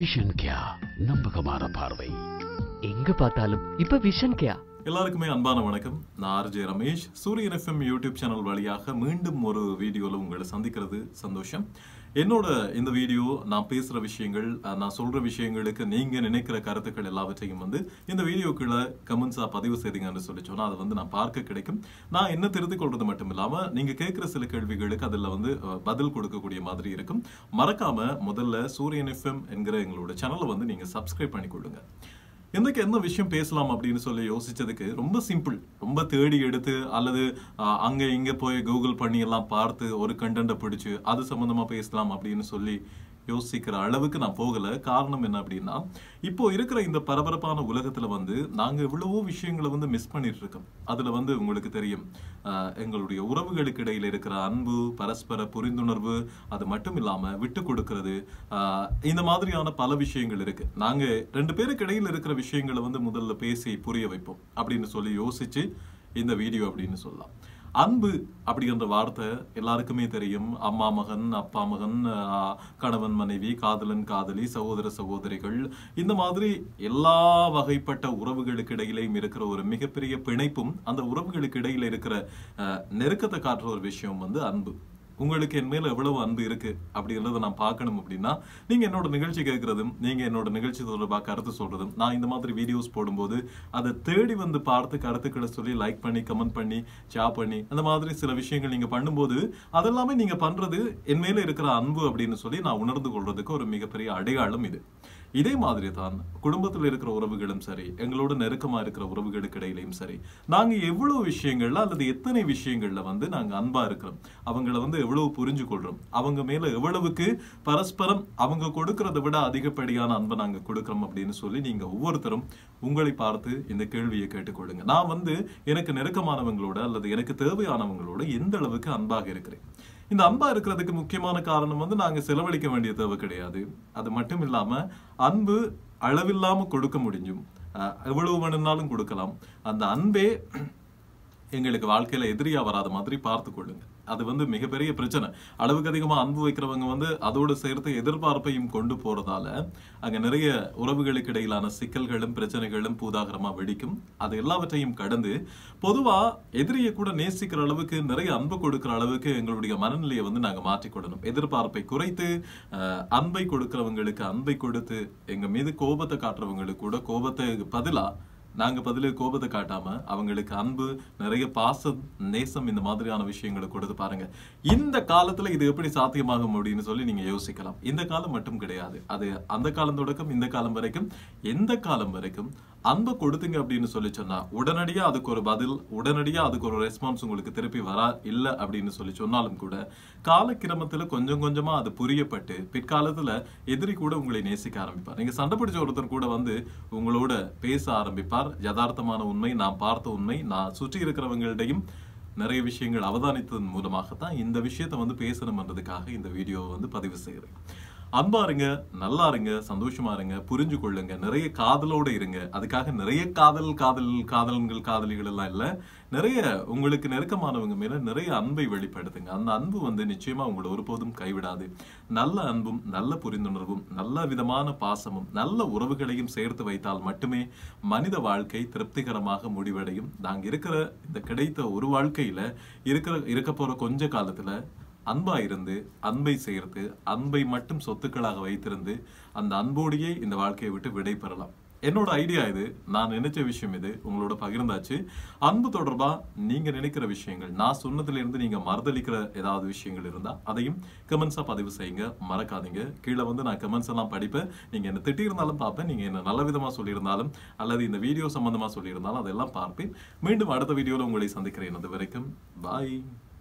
vision கியா நம்பகமான பார்வை எங்க பார்த்தாலும் இப்ப விஷன் கேயா எல்லாருக்குமே அன்பான வணக்கம் நான் ஆர்ஜே ரமேஷ் சூரியன் எஃப்எம் யூடியூப் சேனல் வழியாக மீண்டும் ஒரு வீடியோவில் உங்களை சந்திக்கிறது சந்தோஷம் என்னோட இந்த வீடியோ நான் பேசுகிற விஷயங்கள் அஹ், நான் சொல்கிற விஷயங்களுக்கு நீங்கள் நினைக்கிற கருத்துக்கள் எல்லாவற்றையும் வந்து இந்த வீடியோக்குள்ள கமெண்ட்ஸாக பதிவு செய்தீங்கன்னு சொல்லி சொன்னால் அதை வந்து நான் பார்க்க கிடைக்கும் நான் என்ன திருத்திக் கொள்றது மட்டும் இல்லாமல் நீங்கள் கேட்குற சில கேள்விகளுக்கு அதில் வந்து அஹ், பதில் கொடுக்கக்கூடிய மாதிரி இருக்கும் மறக்காம முதல்ல சூரியன் எஃப்எம் என்கிற எங்களோட சேனலை வந்து நீங்கள் சப்ஸ்கிரைப் பண்ணிக்கொள்ளுங்க இன்னைக்கு என்ன விஷயம் பேசலாம் அப்படின்னு சொல்லி யோசிச்சதுக்கு ரொம்ப சிம்பிள் ரொம்ப தேடி எடுத்து அல்லது ஆஹ், அங்க இங்க போய் கூகுள் பண்ணி எல்லாம் பார்த்து ஒரு கண்டென்ட்டை பிடிச்சு அது சம்பந்தமா பேசலாம் அப்படின்னு சொல்லி யோசிக்கிற அளவுக்கு நான் போகல காரணம் என்ன அப்படின்னா இப்போ இருக்கிற இந்த பரபரப்பான உலகத்துல வந்து நாங்க எவ்வளவோ விஷயங்களை வந்து மிஸ் பண்ணிட்டு இருக்கோம் அதுல வந்து உங்களுக்கு தெரியும் ஆஹ், எங்களுடைய உறவுகளுக்கு இடையில இருக்கிற அன்பு பரஸ்பர புரிந்துணர்வு அது மட்டும் இல்லாம விட்டு கொடுக்கிறது ஆஹ், இந்த மாதிரியான பல விஷயங்கள் இருக்கு நாங்க ரெண்டு பேருக்கு இடையில இருக்கிற விஷயங்களை வந்து முதல்ல பேசி புரிய வைப்போம் அப்படின்னு சொல்லி யோசிச்சு இந்த வீடியோ அப்படின்னு சொல்லலாம் அன்பு அப்படின்ற வார்த்தை எல்லாருக்குமே தெரியும் அம்மா மகன் அப்பா மகன் ஆஹ், கணவன் மனைவி காதலன் காதலி சகோதர சகோதரிகள் இந்த மாதிரி எல்லா வகைப்பட்ட உறவுகளுக்கு இடையிலையும் இருக்கிற ஒரு மிகப்பெரிய பிணைப்பும் அந்த உறவுகளுக்கு இடையில இருக்கிற ஆஹ், நெருக்கத்தை காட்டுற ஒரு விஷயம் வந்து அன்பு உங்களுக்கு என் மேல எவ்வளவு அன்பு இருக்கு அப்படின்றத நான் பார்க்கணும் அப்படின்னா நீங்க என்னோட நிகழ்ச்சி கேட்கறதும் நீங்க என்னோட நிகழ்ச்சி தொடர்பாக கருத்து சொல்றதும் நான் இந்த மாதிரி வீடியோஸ் போடும்போது அதை தேடி வந்து பார்த்து கருத்துக்களை சொல்லி லைக் பண்ணி கமெண்ட் பண்ணி ஷேர் பண்ணி அந்த மாதிரி சில விஷயங்கள் நீங்க பண்ணும்போது அதெல்லாமே நீங்க பண்றது என் மேல இருக்கிற அன்பு அப்படின்னு சொல்லி நான் உணர்ந்து கொள்றதுக்கு ஒரு மிகப்பெரிய அடையாளம் இது இதே மாதிரி தான் குடும்பத்தில் இருக்கிற உறவுகளும் சரி எங்களோட நெருக்கமா இருக்கிற உறவுகளுக்கு இடையிலையும் சரி நாங்க எவ்வளவு விஷயங்கள்ல அல்லது எத்தனை விஷயங்கள்ல வந்து நாங்க அன்பா இருக்கிறோம் அவங்கள வந்து எவ்வளவு புரிஞ்சு கொள்றோம் அவங்க மேல எவ்வளவுக்கு பரஸ்பரம் அவங்க கொடுக்கறதை விட அதிகப்படியான அன்பை நாங்க கொடுக்கிறோம் அப்படின்னு சொல்லி நீங்க ஒவ்வொருத்தரும் உங்களை பார்த்து இந்த கேள்வியை கேட்டுக்கொள்ளுங்க நான் வந்து எனக்கு நெருக்கமானவங்களோட அல்லது எனக்கு தேவையானவங்களோட எந்த அளவுக்கு அன்பாக இருக்கிறேன் இந்த அன்பா இருக்கிறதுக்கு முக்கியமான காரணம் வந்து நாங்க செலவழிக்க வேண்டிய தேவை கிடையாது அது மட்டும் இல்லாம அன்பு அளவில்லாம கொடுக்க முடியும் அஹ் எவ்வளவு வேணும்னாலும் கொடுக்கலாம் அந்த அன்பே எங்களுக்கு வாழ்க்கையில எதிரியா வராத மாதிரி பார்த்து கொள்ளுங்க அது வந்து மிகப்பெரிய பிரச்சனை அளவுக்கு அதிகமா அன்பு வைக்கிறவங்க வந்து அதோடு சேர்த்து எதிர்பார்ப்பையும் கொண்டு போறதால அங்க நிறைய உறவுகளுக்கு இடையிலான சிக்கல்களும் பிரச்சனைகளும் பூதாகரமா வெடிக்கும் அது எல்லாவற்றையும் கடந்து பொதுவா எதிரியை கூட நேசிக்கிற அளவுக்கு நிறைய அன்பு கொடுக்கிற அளவுக்கு எங்களுடைய மனநிலையை வந்து நாங்க மாற்றிக்கொள்ளணும் எதிர்பார்ப்பை குறைத்து அஹ், அன்பை கொடுக்கிறவங்களுக்கு அன்பை கொடுத்து எங்க மீது கோபத்தை காட்டுறவங்களுக்கு கூட கோபத்தை பதிலா நாங்க பதிலு கோபத்தை காட்டாம அவங்களுக்கு அன்பு நிறைய பாசம் நேசம் இந்த மாதிரியான விஷயங்களை கொடுத்து பாருங்க இந்த காலத்துல இது எப்படி சாத்தியமாகும் அப்படின்னு சொல்லி நீங்க யோசிக்கலாம் இந்த காலம் மட்டும் கிடையாது அது அந்த காலம் தொடக்கம் இந்த காலம் வரைக்கும் எந்த காலம் வரைக்கும் அன்பை கொடுத்தீங்க அப்படின்னு சொல்லி சொன்னா உடனடியா அதுக்கு ஒரு பதில் உடனடியா அதுக்கு ஒரு ரெஸ்பான்ஸ் உங்களுக்கு திருப்பி வரா இல்ல அப்படின்னு சொல்லி சொன்னாலும் கூட காலக்கிரமத்துல கொஞ்சம் கொஞ்சமா அது புரியப்பட்டு பிற்காலத்துல எதிரி கூட உங்களை நேசிக்க ஆரம்பிப்பார் நீங்க சண்டை பிடிச்ச ஒருத்தர் கூட வந்து உங்களோட பேச ஆரம்பிப்பார் யதார்த்தமான உண்மை நான் பார்த்த உண்மை நான் சுற்றி இருக்கிறவங்களிடையும் நிறைய விஷயங்கள் அவதானித்ததன் மூலமாகத்தான் இந்த விஷயத்தை வந்து பேசணும்ன்றதுக்காக இந்த வீடியோவை வந்து பதிவு செய்கிறேன் அன்பா இருங்க நல்லா இருங்க சந்தோஷமா இருங்க புரிஞ்சு கொள்ளுங்க நிறைய காதலோட இருங்க அதுக்காக நிறைய காதல் காதல் காதலன்கள் காதலிகள் எல்லாம் இல்ல நிறைய உங்களுக்கு நெருக்கமானவங்க மேல நிறைய அன்பை வெளிப்படுத்துங்க அந்த அன்பு வந்து நிச்சயமா உங்களை ஒருபோதும் கைவிடாது நல்ல அன்பும் நல்ல புரிந்துணர்வும் நல்ல விதமான பாசமும் நல்ல உறவுகளையும் சேர்த்து வைத்தால் மட்டுமே மனித வாழ்க்கை திருப்திகரமாக முடிவடையும் நாங்க இருக்கிற இந்த கிடைத்த ஒரு வாழ்க்கையில இருக்கிற இருக்க போற கொஞ்ச காலத்துல அன்பா இருந்து அன்பை சேர்த்து அன்பை மட்டும் சொத்துக்களாக வைத்திருந்து அந்த அன்போடையே இந்த வாழ்க்கையை விட்டு விடை பெறலாம் என்னோட ஐடியா இது நான் நினைச்ச விஷயம் இது உங்களோட பகிர்ந்தாச்சு அன்பு தொடர்பா நீங்க நினைக்கிற விஷயங்கள் நான் சொன்னதுல இருந்து நீங்க மறுதளிக்கிற ஏதாவது விஷயங்கள் இருந்தா அதையும் கமெண்ட்ஸா பதிவு செய்யுங்க மறக்காதீங்க கீழே வந்து நான் கமெண்ட்ஸ் எல்லாம் படிப்பேன் நீங்க என்ன திட்டியிருந்தாலும் பார்ப்பேன் நீங்க என்ன நல்ல விதமா சொல்லியிருந்தாலும் அல்லது இந்த வீடியோ சம்பந்தமா சொல்லியிருந்தாலும் அதெல்லாம் பார்ப்பேன் மீண்டும் அடுத்த வீடியோல உங்களை சந்திக்கிறேன் அது வரைக்கும் பாய்